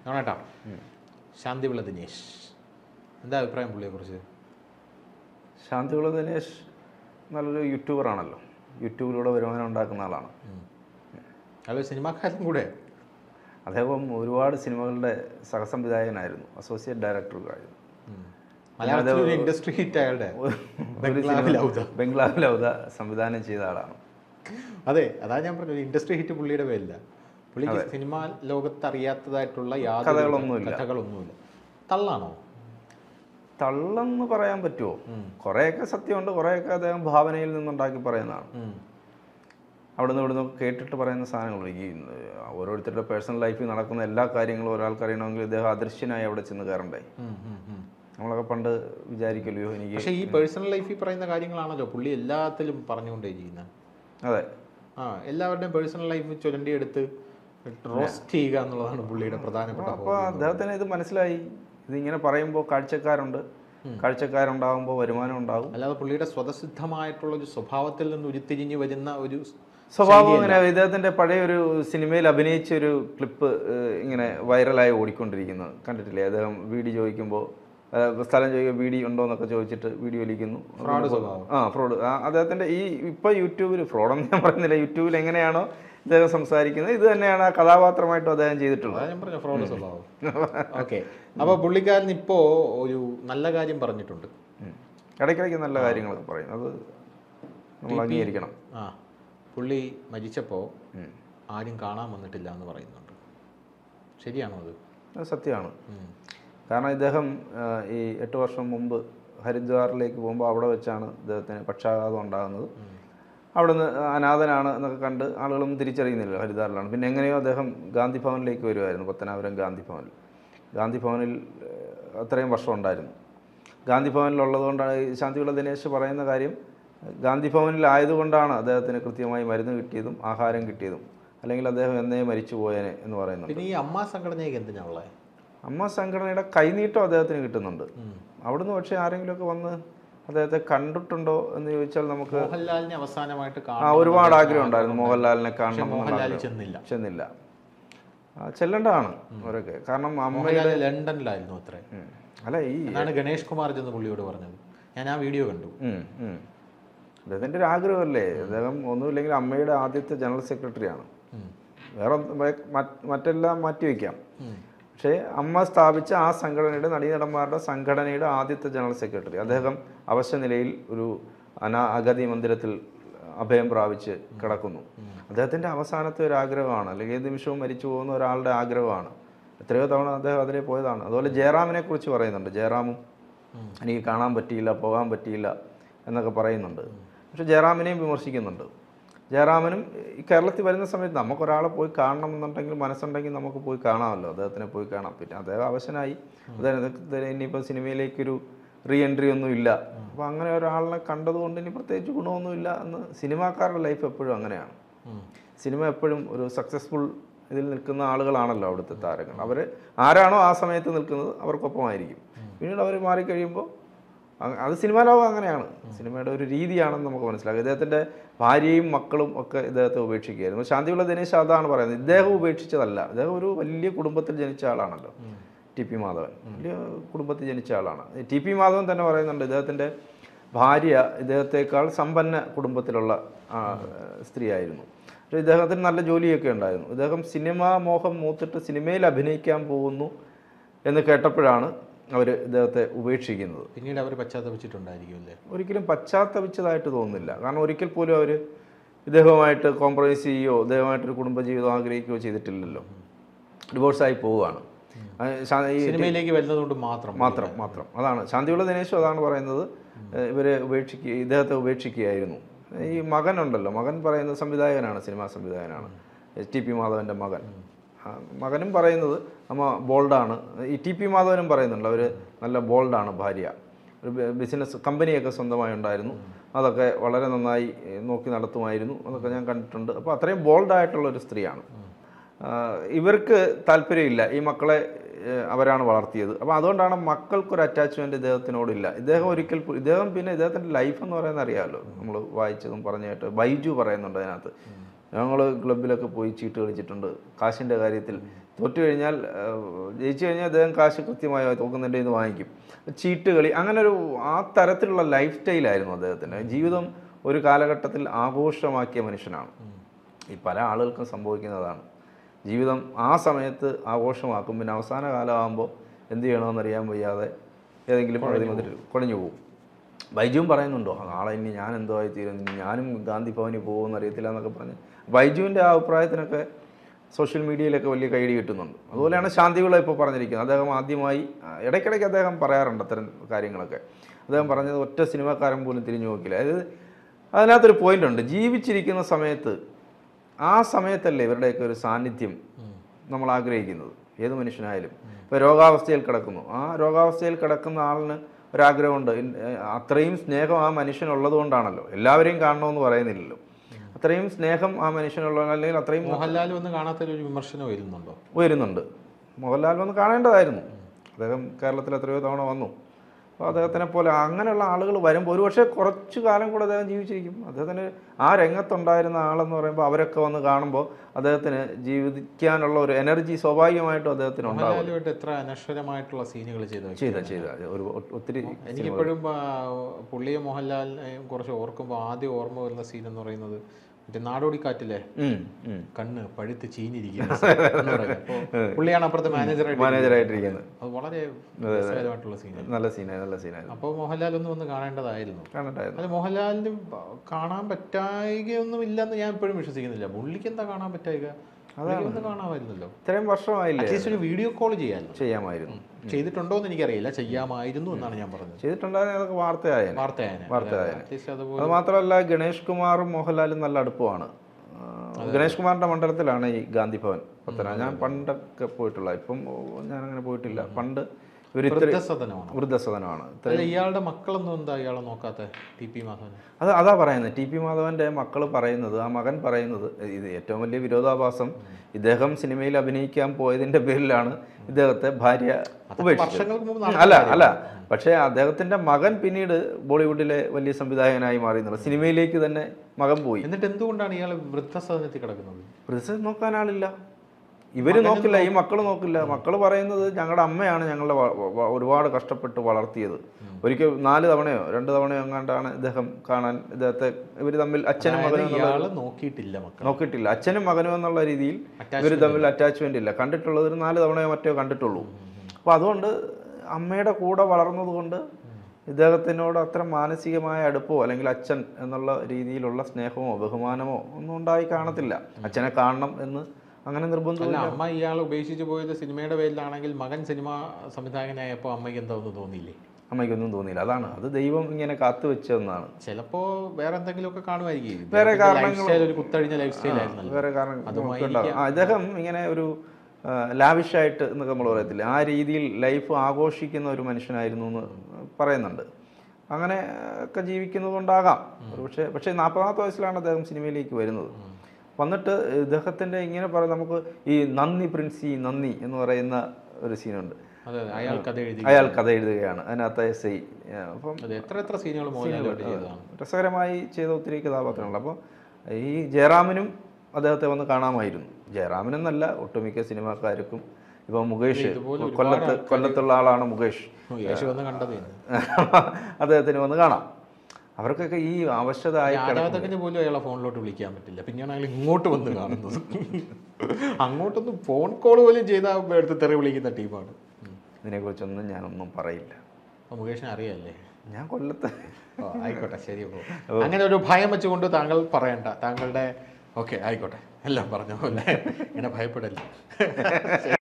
നോണേട്ടാ ശാന്തിവിള ദിനേശ് എന്താ അഭിപ്രായം പുള്ളിയെക്കുറിച്ച് ശാന്തികുള ദിനേശ് നല്ലൊരു യൂട്യൂബറാണല്ലോ യൂട്യൂബിലൂടെ വരുമാനം ഉണ്ടാക്കുന്ന ആളാണ് അയാൾ സിനിമാക്കാരൻ കൂടെ അദ്ദേഹം ഒരുപാട് സിനിമകളുടെ സഹസംവിധായകനായിരുന്നു അസോസിയേറ്റ് ഡയറക്ടറായിരുന്നു മലയാളത്തിൽ ഒരു ഇൻഡസ്ട്രി ഹിറ്റ് അയാളുടെ ഒരു ബംഗ്ലാവിൽ ഔദ. ബംഗ്ലാവിൽ ഔദ സംവിധാനം ചെയ്ത ആളാണ് അതെ അതാ ഞാൻ പറഞ്ഞത് ഇൻഡസ്ട്രി ഹിറ്റ് പുള്ളിയുടെ പേരില്ല പുള്ളിക്ക് സിനിമാ ലോകത്ത് അറിയാത്തതായിട്ടുള്ള യാതൊരു കഥകളൊന്നുമില്ല. കഥകളൊന്നുമില്ല തള്ളാണോ തള്ളെന്ന് പറയാൻ പറ്റുമോ കുറേയൊക്കെ സത്യമുണ്ട് കുറേയൊക്കെ അദ്ദേഹം ഭാവനയിൽ നിന്നുണ്ടാക്കി പറയുന്നതാണ് ഉം. അവിടുന്ന് ഇവിടുന്ന് കേട്ടിട്ട് പറയുന്ന സാധനങ്ങൾ ഈ ഓരോരുത്തരുടെ പേഴ്സണൽ ലൈഫിൽ നടക്കുന്ന എല്ലാ കാര്യങ്ങളും ഒരാൾക്ക് അറിയണമെങ്കിൽ ഇദ്ദേഹം അദൃശ്യനായി അവിടെ ചെന്ന് കയറണ്ടേ ഉം, ഉം, ഉം. നമ്മളൊക്കെ പണ്ട് വിചാരിക്കല്ലോ എനിക്ക് പക്ഷേ ഈ പേഴ്സണൽ ലൈഫിൽ പറയുന്ന കാര്യങ്ങളാണല്ലോ പുള്ളി എല്ലാത്തിലും പറഞ്ഞുകൊണ്ടേയിരിക്കുന്നത് അതെ ആ എല്ലാവരുടെയും പേഴ്സണൽ ലൈഫ് ചുരണ്ടി എടുത്ത് റോസ്റ്റ് ചെയ്യുക എന്നുള്ളതാണ് പുള്ളിയുടെ പ്രധാനപ്പെട്ട അപ്പോൾ അദ്ദേഹത്തിന് ഇത് മനസ്സിലായി ഇതിങ്ങനെ പറയുമ്പോൾ കാഴ്ചക്കാരുണ്ട് കാഴ്ചക്കാരുണ്ടാകുമ്പോൾ വരുമാനം ഉണ്ടാകും അല്ലാതെ പുള്ളിയുടെ സ്വതസിദ്ധമായിട്ടുള്ള ഒരു സ്വഭാവത്തിൽ നിന്ന് ഉരുത്തിരിഞ്ഞ് വരുന്ന ഒരു സ്വഭാവം ഇങ്ങനെ ഇദ്ദേഹത്തിന്റെ പഴയ ഒരു സിനിമയിൽ അഭിനയിച്ച ഒരു ക്ലിപ്പ് ഇങ്ങനെ വൈറലായി ഓടിക്കൊണ്ടിരിക്കുന്നത് കണ്ടിട്ടില്ലേ അദ്ദേഹം വീഡിയോ ചോദിക്കുമ്പോൾ സ്ഥലം ചോദിക്കുക വീഡിയോ ഉണ്ടോ എന്നൊക്കെ ചോദിച്ചിട്ട് വീഡിയോ വലിക്കുന്നു ഫ്രോഡ് സ്വഭാവം ആ ഫ്രോഡ് അദ്ദേഹത്തിന്റെ ഈ ഇപ്പൊ യൂട്യൂബിൽ ഫ്രോഡെന്ന് ഞാൻ പറയുന്നില്ല യൂട്യൂബിൽ എങ്ങനെയാണോ ഇദ്ദേഹം സംസാരിക്കുന്നത് ഇത് തന്നെയാണ് ആ കഥാപാത്രമായിട്ടും അദ്ദേഹം ചെയ്തിട്ടുള്ളത് അതാ ഞാൻ പറഞ്ഞ ഫ്രോഡ് സ്വഭാവം ഓക്കെ അപ്പൊ പുള്ളിക്കാരൻ ഇപ്പോ ഒരു നല്ല കാര്യം പറഞ്ഞിട്ടുണ്ട് ഉം. ഇടയ്ക്കിടയ്ക്ക് നല്ല കാര്യങ്ങളൊക്കെ പറയും അത് നമ്മൾ അംഗീകരിക്കണം ആ പുള്ളി മരിച്ചപ്പോ ഉം. ആരും കാണാൻ വന്നിട്ടില്ല എന്ന് പറയുന്നുണ്ട് ശരിയാണോ അത് അത് സത്യമാണ് ഉം. കാരണം ഇദ്ദേഹം ആ, ഈ എട്ട് വർഷം മുമ്പ് ഹരിദ്വാറിലേക്ക് പോകുമ്പോൾ അവിടെ വെച്ചാണ് ഇദ്ദേഹത്തിന് പക്ഷാഘാതം ഉണ്ടാകുന്നത് അവിടുന്ന് അനാഥനാണ് എന്നൊക്കെ കണ്ട് ആളുകളൊന്നും തിരിച്ചറിയുന്നില്ല ഹരിദ്വാറിലാണ് പിന്നെ എങ്ങനെയോ അദ്ദേഹം ഗാന്ധി ഭവനിലേക്ക് വരുമായിരുന്നു പത്തനാപുരം ഗാന്ധി ഭവനിൽ ഗാന്ധി ഭവനിൽ ഏഹ്, അത്രയും വർഷം ഉണ്ടായിരുന്നു ഗാന്ധി ഭവനിലുള്ളതുകൊണ്ടാണ് ഈ ശാന്തിവിള ദിനേശ് പറയുന്ന കാര്യം ഗാന്ധി ഭവനിലായതുകൊണ്ടാണ് അദ്ദേഹത്തിന് കൃത്യമായി മരുന്ന് കിട്ടിയതും ആഹാരം കിട്ടിയതും അല്ലെങ്കിൽ അദ്ദേഹം എന്നേ മരിച്ചു പോയേനെ എന്ന് പറയുന്നുണ്ട് പിന്നെ ഈ അമ്മ സംഘടനയൊക്കെ എന്തിനാ ഉള്ളത് അമ്മ സംഘടനയുടെ കൈനീട്ടം അദ്ദേഹത്തിന് കിട്ടുന്നുണ്ട് അവിടുന്ന് പക്ഷേ ആരെങ്കിലുമൊക്കെ വന്ന് അദ്ദേഹത്തെ കണ്ടിട്ടുണ്ടോ എന്ന് ചോദിച്ചാൽ നമുക്ക് മോഹൻലാലിനെ അവസാനമായിട്ട് ആ കാണാൻ ഒരുപാട് ആഗ്രഹം ഉണ്ടായിരുന്നു മോഹൻലാലിനെ കാണണം എന്നുള്ള മോഹൻലാൽ ആഗ്രഹം. ചെന്നില്ല ചെന്നില്ല ആ, ചെല്ലേണ്ടതാണ് അവരൊക്കെ കാരണം അമ്മ മോഹൻലാൽ ലണ്ടനിലായിരുന്നു അത്രേ ഉം. അല്ല ഈ എന്നാണ് ഗണേഷ് കുമാർ ചെന്ന് പുള്ളിയോട് പറഞ്ഞത് ഞാൻ ആ വീഡിയോ കണ്ടു ഉം, ഉം. അദ്ദേഹത്തിൻ്റെ ഒരു ആഗ്രഹമല്ലേ അദ്ദേഹം ഒന്നുമില്ലെങ്കിൽ അമ്മയുടെ ആദ്യത്തെ ജനറൽ സെക്രട്ടറിയാണ് ഉം. വേറെ ഒന്നും- വേ- മറ്റ്- മറ്റെല്ലാം മാറ്റിവെക്കാം ഉം. പക്ഷേ അമ്മ സ്ഥാപിച്ച ആ സംഘടനയുടെ നടീനടന്മാരുടെ സംഘടനയുടെ ആദ്യത്തെ ജനറൽ സെക്രട്ടറി അദ്ദേഹം അവശ്യ നിലയിൽ ഒരു അനാ അഗതി മന്ദിരത്തിൽ അഭയം പ്രാപിച്ച് കിടക്കുന്നു അദ്ദേഹത്തിൻ്റെ അവസാനത്തെ ഒരു ആഗ്രഹമാണ് അല്ലെങ്കിൽ ഏത് നിമിഷവും മരിച്ചു പോകുന്ന ഒരാളുടെ ആഗ്രഹമാണ് എത്രയോ തവണ അദ്ദേഹം അതിലെ പോയതാണ് അതുപോലെ ജയറാമിനെ കുറിച്ച് പറയുന്നുണ്ട് ജയറാമും എനിക്ക് കാണാൻ പറ്റിയില്ല പോകാൻ പറ്റിയില്ല എന്നൊക്കെ പറയുന്നുണ്ട് പക്ഷെ ജയറാമിനെയും വിമർശിക്കുന്നുണ്ട് ജയറാമനും ഈ കേരളത്തിൽ വരുന്ന സമയത്ത് നമുക്കൊരാളെ പോയി കാണണം എന്നുണ്ടെങ്കിൽ മനസ്സുണ്ടെങ്കിൽ നമുക്ക് പോയി കാണാമല്ലോ അദ്ദേഹത്തിനെ പോയി കാണാം പിന്നെ അദ്ദേഹം അവശനായി അദ്ദേഹത്തിന് ഇനിയിപ്പോൾ സിനിമയിലേക്കൊരു റീ എൻട്രി ഒന്നും ഇല്ല അപ്പോൾ അങ്ങനെ ഒരാളിനെ കണ്ടതുകൊണ്ട് ഇനി പ്രത്യേകിച്ച് ഗുണമൊന്നുമില്ല എന്ന് സിനിമാക്കാരുടെ ലൈഫ് എപ്പോഴും അങ്ങനെയാണ് ഉം. സിനിമ എപ്പോഴും ഒരു സക്സസ്ഫുൾ ഇതിൽ നിൽക്കുന്ന ആളുകളാണല്ലോ അവിടുത്തെ താരങ്ങൾ അവർ ആരാണോ ആ സമയത്ത് നിൽക്കുന്നത് അവർക്കൊപ്പമായിരിക്കും പിന്നീട് അവർ മാറിക്കഴിയുമ്പോൾ അ- അത് സിനിമാ ലോകം അങ്ങനെയാണ് സിനിമയുടെ ഒരു രീതിയാണെന്ന് നമുക്ക് മനസ്സിലാക്കാം ഇദ്ദേഹത്തിൻ്റെ ഭാര്യയും മക്കളും ഒക്കെ ഇദ്ദേഹത്തെ ഉപേക്ഷിക്കുകയായിരുന്നു ശാന്തിയുള്ള ദിനേശ് അതാണ് പറയുന്നത് ഇദ്ദേഹം ഉപേക്ഷിച്ചതല്ല ഇദ്ദേഹം ഒരു വലിയ കുടുംബത്തിൽ ജനിച്ച ആളാണല്ലോ ടി പി മാധവൻ വലിയ കുടുംബത്തിൽ ജനിച്ച ആളാണ് ടി പി മാധവൻ തന്നെ പറയുന്നുണ്ട് ഇദ്ദേഹത്തിൻ്റെ ഭാര്യ ഇദ്ദേഹത്തെക്കാൾ സമ്പന്ന കുടുംബത്തിലുള്ള ആ, സ്ത്രീയായിരുന്നു പക്ഷേ ഇദ്ദേഹത്തിന് നല്ല ജോലിയൊക്കെ ഉണ്ടായിരുന്നു ഇദ്ദേഹം സിനിമാ മോഹം മൂത്തിട്ട് സിനിമയിൽ അഭിനയിക്കാൻ പോകുന്നു എന്ന് കേട്ടപ്പോഴാണ് അവർ ഇദ്ദേഹത്തെ ഉപേക്ഷിക്കുന്നത് പിന്നീട് അവർ പശ്ചാത്തപിച്ചിട്ടുണ്ടായിരിക്കും അല്ലേ ഒരിക്കലും പശ്ചാത്തപിച്ചതായിട്ട് തോന്നുന്നില്ല കാരണം ഒരിക്കൽ പോലും അവർ ഇദ്ദേഹവുമായിട്ട് കോംപ്രമൈസ് ചെയ്യുകയോ ഇദ്ദേഹമായിട്ടൊരു കുടുംബജീവിതം ആഗ്രഹിക്കുകയോ ചെയ്തിട്ടില്ലല്ലോ ഡിവോഴ്സായി പോവുകയാണ് അത് ശാ- ഈ സിനിമയിലേക്ക് വരുന്നതുകൊണ്ട് മാത്രം മാത്രം മാത്രം അതാണ് ശാന്തിയുള്ള ദിനേശും അതാണ് പറയുന്നത് ഏഹ് ഇവരെ ഉപേക്ഷിക്കുക ഇദ്ദേഹത്തെ ഉപേക്ഷിക്കുകയായിരുന്നു ഈ മകനുണ്ടല്ലോ മകൻ പറയുന്ന സംവിധായകനാണ് സിനിമാ സംവിധായകനാണ് ടി പി മാധവൻ്റെ മകൻ ആ, മകനും പറയുന്നത് അമ്മ ബോൾഡാണ് ഈ ടി പി മാധവനും പറയുന്നുണ്ട് അവർ നല്ല ബോൾഡാണ് ഭാര്യ ഒരു ബി- ബിസിനസ് കമ്പനിയൊക്കെ സ്വന്തമായി ഉണ്ടായിരുന്നു അതൊക്കെ വളരെ നന്നായി ഏഹ്, നോക്കി നടത്തുമായിരുന്നു അതൊക്കെ ഞാൻ കണ്ടിട്ടുണ്ട് അപ്പോൾ അത്രയും ബോൾഡായിട്ടുള്ള ഒരു സ്ത്രീയാണ് ആ, ഇവർക്ക് താല്പര്യമില്ല ഈ മക്കളെ ഏഹ്, അവരാണ് വളർത്തിയത് അപ്പോൾ അതുകൊണ്ടാണ് മക്കൾക്കൊരു അറ്റാച്ച്മെൻറ്റ് ഇദ്ദേഹത്തിനോടില്ല ഇദ്ദേഹം ഒരിക്കൽ പോ- ഇദ്ദേഹം പിന്നെ ഇദ്ദേഹത്തിൻ്റെ ലൈഫ് എന്ന് പറയുന്നത് അറിയാമല്ലോ നമ്മൾ വായിച്ചതും പറഞ്ഞായിട്ട് ബൈജു പറയുന്നുണ്ട് അതിനകത്ത് ഞങ്ങൾ ക്ലബിലൊക്കെ പോയി ചീട്ട് കളിച്ചിട്ടുണ്ട് കാശിൻ്റെ കാര്യത്തിൽ തോറ്റു കഴിഞ്ഞാൽ ഏഹ്, ജയിച്ചു കഴിഞ്ഞാൽ അദ്ദേഹം കാശ് കൃത്യമായി തോക്കുന്നതിൻ്റെ ഇത് വാങ്ങിക്കും ചീട്ടുകളി അങ്ങനെ ഒരു ആ തരത്തിലുള്ള ലൈഫ് സ്റ്റൈലായിരുന്നു അദ്ദേഹത്തിന് ജീവിതം ഒരു കാലഘട്ടത്തിൽ ആഘോഷമാക്കിയ മനുഷ്യനാണ് ഈ പല ആളുകൾക്കും സംഭവിക്കുന്നതാണ് ജീവിതം ആ സമയത്ത് ആഘോഷമാക്കും പിന്നെ അവസാന കാലമാകുമ്പോൾ എന്ത് ചെയ്യണമെന്ന് അറിയാൻ വയ്യാതെ ഏതെങ്കിലും പകുതി മുതൽ കുഴഞ്ഞു പോകും ബൈജുവും പറയുന്നുണ്ടോ നാളെ ഇനി ഞാൻ എന്തോ ആയി തീരും ഇനി ഞാനും ഗാന്ധി ഭവനിൽ പോകുമെന്ന് അറിയത്തില്ല എന്നൊക്കെ പറഞ്ഞ് ബൈജുവിൻ്റെ ആ അഭിപ്രായത്തിനൊക്കെ സോഷ്യൽ മീഡിയയിലൊക്കെ വലിയ കൈഡി കിട്ടുന്നുണ്ട് അതുപോലെയാണ് ശാന്തിവിള ഇപ്പോൾ പറഞ്ഞിരിക്കുന്നത് അദ്ദേഹം ആദ്യമായി ആ, ഇടയ്ക്കിടയ്ക്ക് അദ്ദേഹം പറയാറുണ്ട് അത്തരം കാര്യങ്ങളൊക്കെ അദ്ദേഹം പറഞ്ഞത് ഒറ്റ സിനിമാക്കാരൻ പോലും തിരിഞ്ഞു നോക്കില്ല അതായത് അതിനകത്തൊരു പോയിന്റ് ഉണ്ട് ജീവിച്ചിരിക്കുന്ന സമയത്ത് ആ സമയത്തല്ലേ ഇവരുടെയൊക്കെ ഒരു സാന്നിധ്യം നമ്മൾ ആഗ്രഹിക്കുന്നത് ഏത് മനുഷ്യനായാലും ഇപ്പോൾ രോഗാവസ്ഥയിൽ കിടക്കുന്നു ആ രോഗാവസ്ഥയിൽ കിടക്കുന്ന ആളിന് ഒരാഗ്രഹമുണ്ട് ഇൻ- ഏ, അത്രയും സ്നേഹം ആ മനുഷ്യനുള്ളത് കൊണ്ടാണല്ലോ എല്ലാവരെയും കാണണമെന്ന് പറയുന്നില്ലല്ലോ അത്രയും സ്നേഹം ആ മനുഷ്യനുള്ള അല്ലെങ്കിൽ അത്രയും മോഹൻലാൽ വന്ന് കാണാത്തൊരു വിമർശനം വരുന്നുണ്ടോ ഉയരുന്നുണ്ട് മോഹൻലാൽ വന്ന് കാണേണ്ടതായിരുന്നു അദ്ദേഹം കേരളത്തിൽ എത്രയോ തവണ വന്നു അപ്പോൾ അദ്ദേഹത്തിനെ പോലെ അങ്ങനെയുള്ള ആളുകൾ വരുമ്പോൾ ഒരുപക്ഷെ കുറച്ചു കാലം കൂടെ അദ്ദേഹം ജീവിച്ചിരിക്കും അദ്ദേഹത്തിന് ആ രംഗത്തുണ്ടായിരുന്ന ആളെന്ന് പറയുമ്പോൾ അവരൊക്കെ വന്ന് കാണുമ്പോൾ അദ്ദേഹത്തിന് ജീവിക്കാനുള്ള ഒരു എനർജി സ്വാഭാവികമായിട്ടും അദ്ദേഹത്തിന് ഉണ്ടാവും മോഹൻലാലുമായിട്ട് എത്ര അനശ്വരമായിട്ടുള്ള സീനുകൾ ചെയ്തു ചെയ്ത ചെയ്ത ഒരു ഒ- ഒത്തിരി എനിക്കിപ്പോഴും ആ, പുള്ളിയെ മോഹൻലാലിനെയും കുറച്ച് ഓർക്കുമ്പോൾ ആദ്യം ഓർമ്മ വരുന്ന സീൻ എന്ന് പറയുന്നത് മറ്റേ നാടോടിക്കാറ്റിലെ ഉം, ഉം. കണ്ണ് പഴുത്ത് ചീഞ്ഞിരിക്കുന്ന scene എന്ന് പറയുന്നത്. അപ്പോ പുള്ളിയാണ് അപ്പുറത്തെ മാനേജറായിട്ട് മാനേജറായിട്ടിരിക്കുന്നത് അത് വളരെ രസകരമായിട്ടുള്ള സീനാണ് നല്ല സീനായി നല്ല സീനായിരുന്നു അപ്പോൾ മോഹൻലാൽ ഒന്ന് വന്ന് കാണേണ്ടതായിരുന്നു കണ്ടിട്ടായിരുന്നു അത് മോഹൻലാലിന് ബ- കാണാൻ പറ്റായികയൊന്നും ഇല്ലെന്ന് ഞാൻ ഇപ്പോഴും വിശ്വസിക്കുന്നില്ല പുള്ളിക്ക് എന്താ കാണാൻ പറ്റായിക പുള്ളിക്ക് ഒന്ന് കാണാമായിരുന്നല്ലോ ഇത്രയും വർഷമായില്ലേ അറ്റ്ലീസ്റ്റ് ഒരു വീഡിയോ കോൾ ചെയ്യാമായിരുന്നു ചെയ്യാമായിരുന്നു ചെയ്തിട്ടുണ്ടോ എന്ന് എനിക്കറിയില്ല ചെയ്യാമായിരുന്നു എന്നാണ് ഞാൻ പറഞ്ഞത് ചെയ്തിട്ടുണ്ടായിരുന്നെങ്കിൽ അതൊക്കെ വാർത്തയായേനെ വാർത്തയായനെ വാർത്തയായേനെ. അറ്റ്ലീസ്റ്റ് അതുപോലെ അത് മാത്രമല്ല ഗണേഷ് കുമാറും മോഹൻലാലും നല്ല അടുപ്പമാണ് ആ, ഗണേഷ് കുമാറിന്റെ മണ്ഡലത്തിലാണ് ഈ ഗാന്ധി ഭവൻ പത്തന ഞാൻ പണ്ടൊക്കെ പോയിട്ടുള്ള ഇപ്പം ഞാൻ അങ്ങനെ പോയിട്ടില്ല പണ്ട് ഇവർ ഇത്ര വൃദ്ധസദനമാണ് വൃദ്ധസദനമാണ് അല്ല ഇയാളുടെ മക്കളൊന്നും എന്താ ഇയാളെ നോക്കാത്ത ടി പി മാധവൻ അത് അതാ പറയുന്നത് ടി പി മാധവന്റെ മക്കൾ പറയുന്നത് ആ മകൻ പറയുന്നത് ഇത് ഏറ്റവും വലിയ വിരോധാഭാസം ഇദ്ദേഹം സിനിമയിൽ അഭിനയിക്കാൻ പോയതിന്റെ പേരിലാണ് ഇദ്ദേഹത്തെ ഭാര്യ ഉപേക്ഷിച്ചത് വർഷങ്ങൾക്ക് മുമ്പ് അല്ല അല്ല പക്ഷേ അദ്ദേഹത്തിന്റെ മകൻ പിന്നീട് ബോളിവുഡിലെ വലിയ സംവിധായകനായി മാറിയെന്നുള്ളത് സിനിമയിലേക്ക് തന്നെ മകൻ പോയി എന്നിട്ട് എന്തുകൊണ്ടാണ് ഇയാൾ വൃദ്ധസദനത്തിൽ കിടക്കുന്നത് പ്രിൻസസ് നോക്കാൻ ആളില്ല ഇവര് നോക്കില്ല ഈ മക്കൾ നോക്കില്ല മക്കൾ പറയുന്നത് ഞങ്ങളുടെ അമ്മയാണ് ഞങ്ങളെ വ- വ- ഒരുപാട് കഷ്ടപ്പെട്ട് വളർത്തിയത് ഒരിക്കൽ നാല് തവണയോ രണ്ട് തവണയോ എങ്ങാണ്ടാണ് ഇദ്ദേഹം കാണാൻ ഇദ്ദേഹത്തെ ഇവർ തമ്മിൽ അച്ഛനും അതായത് മകനും എന്നുള്ള ഇയാള് നോക്കിയിട്ടില്ല മക്കൾ നോക്കിയിട്ടില്ല അച്ഛനും മകനും എന്നുള്ള രീതിയിൽ ഇവർ തമ്മിൽ അറ്റാച്ച്മെന്റ് ഇല്ല കണ്ടിട്ടുള്ളത് ഒരു നാല് തവണയോ മറ്റോ കണ്ടിട്ടുള്ളൂ അപ്പോൾ അതുകൊണ്ട് അമ്മയുടെ കൂടെ വളർന്നത് കൊണ്ട് ഇദ്ദേഹത്തിനോട് അത്ര മാനസികമായ അടുപ്പോ അല്ലെങ്കിൽ അച്ഛൻ എന്നുള്ള രീതിയിലുള്ള സ്നേഹമോ ബഹുമാനമോ ഒന്നും ഉണ്ടായി കാണത്തില്ല അച്ഛനെ കാണണം എന്ന് അങ്ങനെ നിർബന്ധം അല്ല അമ്മ ഇയാൾ ഉപേക്ഷിച്ച് പോയത് സിനിമയുടെ പേരിലാണെങ്കിൽ മകൻ സിനിമ സംവിധായകനായപ്പോൾ അമ്മയ്ക്ക് എന്താ ഒന്നും തോന്നിയില്ലേ അമ്മയ്ക്കൊന്നും തോന്നിയില്ല അതാണ് അത് ദൈവം ഇങ്ങനെ കാത്തു വെച്ചതെന്നാണ് ചിലപ്പോ വേറെ എന്തെങ്കിലുമൊക്കെ കാണുമായിരിക്കും വേറെ ലൈഫ് സ്റ്റൈൽ ഒരു കുത്തഴിഞ്ഞ ലൈഫ് സ്റ്റൈൽ ആയിരുന്നല്ലോ വേറെ കാരണം അതുമായിരിക്കാം. ഉണ്ടാവും. ആ, ഇദ്ദേഹം ഇങ്ങനെ ഒരു ലാവിഷായിട്ട് എന്നൊക്കെ നമ്മൾ പറയത്തില്ല ആ രീതിയിൽ ലൈഫ് ആഘോഷിക്കുന്ന ഒരു മനുഷ്യനായിരുന്നു എന്ന് പറയുന്നുണ്ട് അങ്ങനെ ഒക്കെ ജീവിക്കുന്നത് കൊണ്ടാകാം പക്ഷേ പക്ഷേ നാൽപ്പതാമത്തെ വയസ്സിലാണ് അദ്ദേഹം സിനിമയിലേക്ക് വരുന്നത് വന്നിട്ട് ഇദ്ദേഹത്തിൻ്റെ ഇങ്ങനെ പറയും നമുക്ക് ഈ നന്ദി പ്രിൻസി നന്ദി എന്ന് പറയുന്ന ഒരു സീനുണ്ട് അതെ അതെ അയാൾ കഥ എഴുതി അയാൾ കഥ എഴുതുകയാണ് അതിനകത്ത് എസ് ഐ അപ്പം അതെ എത്ര എത്ര സീനുകൾ മോഹൻലാലോട്ട് ചെയ്തതാണ് രസകരമായി ചെയ്ത ഒത്തിരി കഥാപാത്രങ്ങൾ അപ്പോൾ ഈ ജയറാമിനും അദ്ദേഹത്തെ വന്ന് കാണാമായിരുന്നു ജയറാമിനെന്നല്ല ഒട്ടുമിക്ക സിനിമാക്കാർക്കും ഇപ്പോൾ മുകേഷ് കൊല്ലത്ത് കൊല്ലത്തുള്ള ആളാണ് മുകേഷ് ഓ, യേശു വന്ന് കണ്ടത് തന്നെ. അദ്ദേഹത്തിന് വന്ന് കാണാം അവർക്കൊക്കെ ഈ അവശത ആയി ആരാധകന് പോലും അയാളെ ഫോണിലോട്ട് വിളിക്കാൻ പറ്റില്ല പിന്നെയാണ് അയാൾ ഇങ്ങോട്ട് വന്ന് കാണുന്നത് അങ്ങോട്ടൊന്നും ഫോൺ കോൾ പോലും ചെയ്ത എടുത്ത് തെറി വിളിക്കുന്ന ടീമാണ് ഇതിനെക്കുറിച്ചൊന്നും ഞാനൊന്നും പറയില്ല അപ്പോൾ മുകേഷിനെ അറിയാല്ലേ ഞാൻ കൊല്ലത്ത് ഓ, ആയിക്കോട്ടെ ശരി അപ്പോൾ അങ്ങനെ ഒരു ഭയം വെച്ചുകൊണ്ട് താങ്കൾ പറയണ്ട താങ്കളുടെ ഓക്കെ ആയിക്കോട്ടെ എല്ലാം പറഞ്ഞ പോലെ ഇങ്ങനെ ഭയപ്പെടല്ലേ